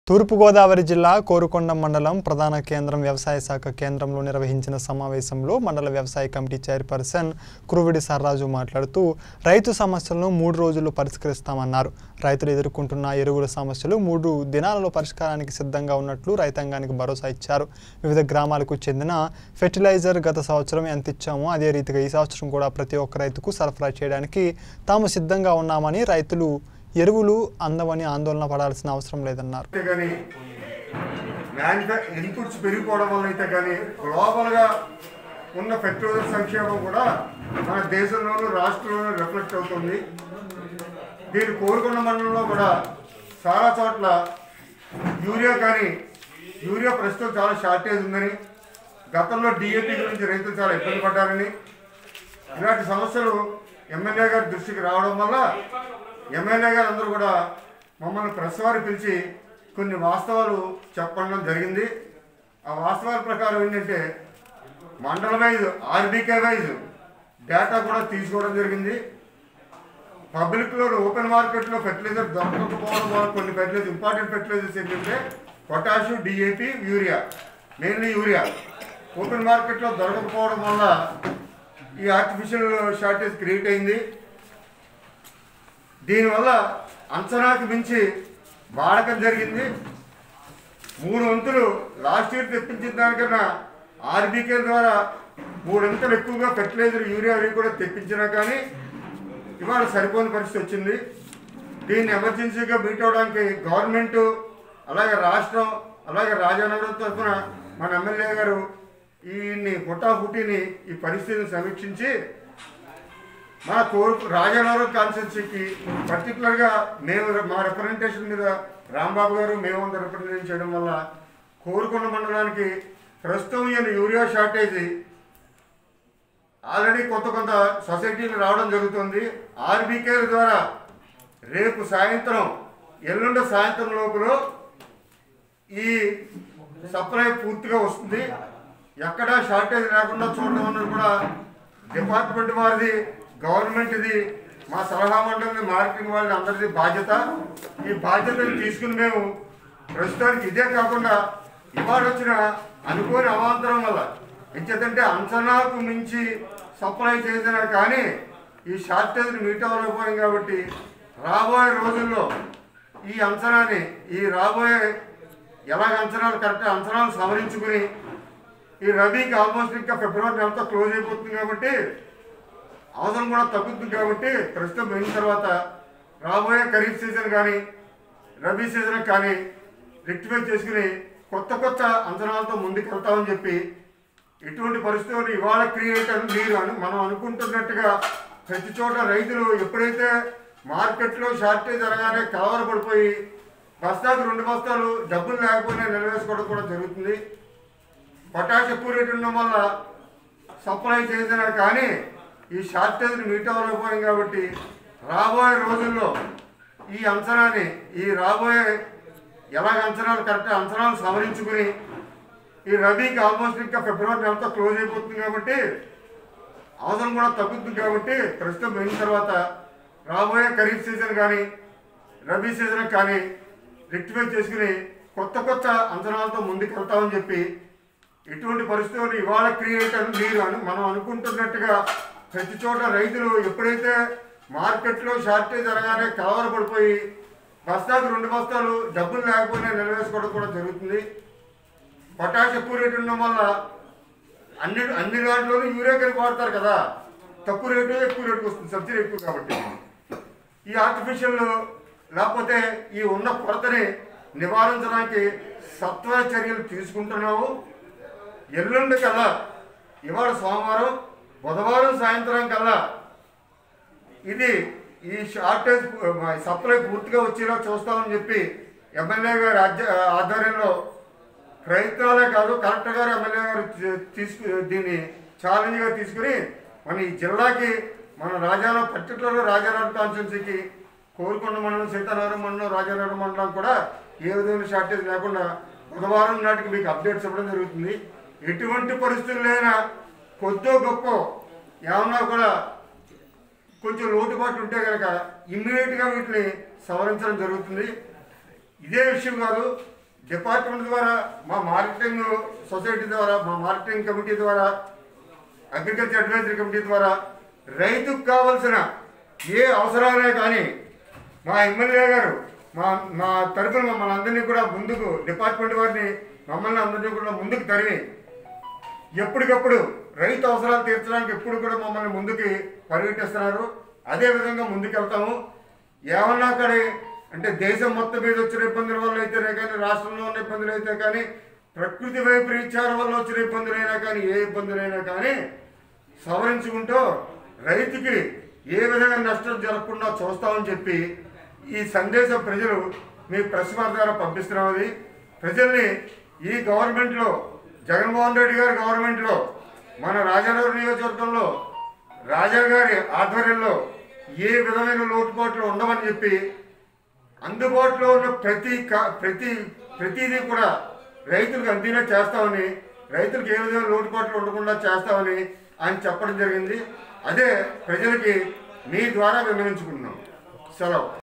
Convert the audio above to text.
తూర్పుగోదావరి జిల్లా కోరుకొండ మండలం ప్రధాన కేంద్రం వ్యవసాయ శాఖ కేంద్రంలో నిర్వహించిన సమావేశంలో మండల వ్యవసాయ కమిటీ చైర్పర్సన్ కురువిడి సర్రాజు మాట్లాడుతూ రైతు సమస్యలను మూడు రోజుల్లో పరిష్కరిస్తామన్నారు రైతులు ఎదుర్కొంటున్న ఎరువుల సమస్యలు మూడు దినాలలో పరిష్కారానికి సిద్ధంగా ఉన్నట్లు రైతాంగానికి భరోసా ఇచ్చారు వివిధ గ్రామాలకు చెందిన ఫెర్టిలైజర్ గత సంవత్సరం ఎంత ఇచ్చామో అదే రీతిగా ఈ సంవత్సరం కూడా ప్రతి ఒక్క రైతుకు సరఫరా చేయడానికి తాము సిద్ధంగా ఉన్నామని రైతులు ఎరువులు అందవని ఆందోళన పడాల్సిన అవసరం లేదన్నారు అయితే కానీ మ్యానుఫ్యా ఇన్పుట్స్ పెరిగిపోవడం వల్ల అయితే కానీ గ్లోబల్గా ఉన్న పెట్రోల్ సంక్షేమం కూడా మన దేశంలోనూ రాష్ట్రంలోనూ రిఫ్లెక్ట్ అవుతుంది దీని కోరుకున్న మండలంలో కూడా చాలా చోట్ల యూరియా కానీ యూరియా ప్రస్తుతం చాలా షార్టేజ్ ఉందని గతంలో డిఏపి గురించి రైతులు చాలా ఇబ్బంది పడ్డారని ఇలాంటి సమస్యలు ఎమ్మెల్యే గారి దృష్టికి రావడం వల్ల ఎమ్మెల్యే గారు అందరూ కూడా మమ్మల్ని ప్రెస్ వారు పిలిచి కొన్ని వాస్తవాలు చెప్పడం జరిగింది ఆ వాస్తవాల ప్రకారం ఏంటంటే మండల వైజ్ ఆర్బీకే వైజ్ డేటా కూడా తీసుకోవడం జరిగింది పబ్లిక్లో ఓపెన్ మార్కెట్లో ఫెర్టిలైజర్ దొరకకపోవడం వల్ల కొన్ని ఫెర్టిలైజర్ ఇంపార్టెంట్ ఫెర్టిలైజర్స్ ఏంటంటే potash DAP urea mainly urea open మార్కెట్లో దొరకకపోవడం వల్ల ఈ ఆర్టిఫిషియల్ షార్టేజ్ క్రియేట్ అయింది దీనివల్ల అంచనాకు మించి వాడకం జరిగింది మూడు వంతులు లాస్ట్ ఇయర్ తెప్పించిన దానికన్నా ఆర్బీకే ద్వారా మూడు వంతులు ఎక్కువగా ఫెర్టిలైజర్ యూరియా అవి కూడా తెప్పించినా కానీ ఇవాళ సరిపోని పరిస్థితి వచ్చింది దీన్ని ఎమర్జెన్సీగా మీట్ అవడానికి గవర్నమెంట్ అలాగే రాష్ట్రం అలాగే రాజానగరం తరఫున మన ఎమ్మెల్యే గారు ఈయన్ని హుటాహుటిని ఈ పరిస్థితిని సమీక్షించి మన కోరు రాజానగరం కాన్స్టిట్యూన్సీకి పర్టికులర్గా మేము మా రిప్రజెంటేషన్ మీద రాంబాబు గారు మేము అంతా రిప్రజెంట్ చేయడం వల్ల కోరుకొండ మండలానికి ప్రస్తుతం ఈయన యూరియా షార్టేజ్ ఆల్రెడీ కొత్త కొంత సొసైటీలు రావడం జరుగుతుంది ఆర్బీకేల ద్వారా రేపు సాయంత్రం ఎల్లుండి సాయంత్రం లోపల ఈ సప్లై పూర్తిగా వస్తుంది ఎక్కడా షార్టేజ్ లేకుండా చూడడం అన్నది కూడా డిపార్ట్మెంట్ వారిది గవర్నమెంట్ది మా సలహా మండలి మార్కెటింగ్ వాళ్ళది అందరిది బాధ్యత ఈ బాధ్యతను తీసుకుని మేము ప్రస్తుతానికి ఇదే కాకుండా ఇవాళ వచ్చిన అనుకోని అవాంతరం వల్ల ఎంచేతంటే అంచనాకు మించి సప్లై చేసినా కానీ ఈ షార్టేజ్ని మీట్ అవ్వలేకపోయాం కాబట్టి రాబోయే రోజుల్లో ఈ అంచనాని ఈ రాబోయే ఎలాగ అంచనాలు కరెక్ట్ అంచనాలు సవరించుకుని ఈ రబీకి ఆల్మోస్ట్ ఇంకా ఫిబ్రవరి నెలతో క్లోజ్ అయిపోతుంది కాబట్టి అవసరం కూడా తగ్గుతుంది కాబట్టి ప్రస్తుతం పోయిన తర్వాత రాబోయే ఖరీఫ్ సీజన్ కానీ రబీ సీజన్ కానీ రెక్టిఫై చేసుకుని కొత్త కొత్త అంచనాలతో ముందుకు వెళ్తామని చెప్పి ఎటువంటి పరిస్థితులు ఇవాళ క్రియేట్ అని మీరు అను మనం అనుకుంటున్నట్టుగా ప్రతి చోట రైతులు ఎప్పుడైతే మార్కెట్లో షార్టేజ్ జరగానే కలవరపడిపోయి బస్తాకు రెండు బస్తాలు డబ్బులు లేకపోయినా నిలవేసుకోవడం కూడా జరుగుతుంది పొటాష్ ఎక్కువ రేటు ఉండడం వల్ల సప్లై చేసినా కానీ ఈ షార్టేజ్ని మీట్ అవ్వలేకపోయాం కాబట్టి రాబోయే రోజుల్లో ఈ అంచనాని ఈ రాబోయే ఎలాగ అంచనాలు కరెక్ట్ అంచనాలు సవరించుకుని ఈ రబీకి ఆల్మోస్ట్ ఇంకా ఫిబ్రవరి నెలతో క్లోజ్ అయిపోతుంది కాబట్టి అవసరం కూడా తగ్గుతుంది కాబట్టి ప్రస్తుతం పోయిన తర్వాత రాబోయే ఖరీఫ్ సీజన్ కానీ రబీ సీజన్ కానీ రెక్టిఫై చేసుకుని కొత్త కొత్త అంచనాలతో ముందుకు వెళ్తామని చెప్పి ఎటువంటి పరిస్థితులు ఇవాళ క్రియేట్ అని మీరు అను మనం అనుకుంటున్నట్టుగా ప్రతి చోట రైతులు ఎప్పుడైతే మార్కెట్లో షార్టేజ్ జరగానే కలవరపడిపోయి బస్తాకు రెండు బస్తాలు డబ్బులు లేకపోయినా నిలవేసుకోవడం కూడా జరుగుతుంది పొటాష్ ఎక్కువ రేటు ఉండడం వల్ల అన్ని అన్ని దాంట్లోనూ యూరియా కలిపి వాడతారు కదా తక్కువ రేటు ఎక్కువ రేటుకి వస్తుంది సబ్సిడీ ఎక్కువ కాబట్టి ఈ ఆర్టిఫిషియల్ లేకపోతే ఈ ఉన్న కొరతని నివారించడానికి సత్వర చర్యలు తీసుకుంటున్నాము ఎల్లుండి కల్లా ఇవాళ సోమవారం బుధవారం సాయంత్రం కల్లా ఇది ఈ షార్టేజ్ సప్లై పూర్తిగా వచ్చేలా చూస్తామని చెప్పి ఎమ్మెల్యే గారి ఆధ్య- ఆధ్వర్యంలో ప్రయత్నాలే కాదు కలెక్టర్ గారు ఎమ్మెల్యే గారు తీ- తీసుకు దీన్ని ఛాలెంజ్గా తీసుకుని మన ఈ జిల్లాకి మన రాజారావు పర్టికులర్గా రాజారావు కాన్స్టిట్యున్సీకి కోరుకొండ మండలం సీతారామం మండలం రాజారావు మండలం కూడా ఏ విధమైన షార్టేజ్ లేకుండా బుధవారం నాటికి మీకు అప్డేట్స్ ఇవ్వడం జరుగుతుంది ఎటువంటి పరిస్థితులైనా కొద్దో గొప్ప ఏమన్నా కూడా కొంచెం లోటుపాట్లు ఉంటే కనుక ఇమ్మీడియట్గా వీటిని సవరించడం జరుగుతుంది ఇదే విషయం కాదు డిపార్ట్మెంట్ ద్వారా మా మార్కెటింగ్ సొసైటీ ద్వారా మా మార్కెటింగ్ కమిటీ ద్వారా అగ్రికల్చర్ అడ్వైజరీ కమిటీ ద్వారా రైతుకు కావలసిన ఏ అవసరాలే కానీ మా ఎమ్మెల్యే గారు మా మా తరఫున మమ్మల్ని అందరినీ కూడా ముందుకు డిపార్ట్మెంట్ వారిని మమ్మల్ని అందరినీ కూడా ముందుకు తరిమి ఎప్పటికప్పుడు రైతు అవసరాలు తీర్చడానికి ఎప్పుడు కూడా మమ్మల్ని ముందుకి పరిగెట్టిస్తున్నారు అదే విధంగా ముందుకు వెళ్తాము ఏమన్నా కానీ అంటే దేశం మొత్తం మీద వచ్చిన ఇబ్బందుల వల్ల అయితేనే కానీ రాష్ట్రంలో ఉన్న ఇబ్బందులు అయితే కానీ ప్రకృతి వైపరీత్యాల వల్ల వచ్చిన ఇబ్బందులైనా కానీ ఏ ఇబ్బందులైనా కానీ సవరించుకుంటూ రైతుకి ఏ విధంగా నష్టం జరగకుండా చూస్తామని చెప్పి ఈ సందేశం ప్రజలు మీ ప్రెస్ వారి ద్వారా పంపిస్తున్నామని ప్రజల్ని ఈ గవర్నమెంట్లో జగన్మోహన్ రెడ్డి గారి గవర్నమెంట్లో మన రాజానగర్ నియోజకవర్గంలో రాజా గారి ఆధ్వర్యంలో ఏ విధమైన లోటుపాట్లు ఉండవని చెప్పి అందుబాటులో ఉన్న ప్రతి కా- ప్రతి ప్రతిదీ కూడా రైతులకు అందినా చేస్తామని రైతులకు ఏ విధంగా లోటుపాట్లు ఉండకుండా చేస్తామని ఆయన చెప్పడం జరిగింది అదే ప్రజలకి మీ ద్వారా వివరించుకుంటున్నాం సెలవు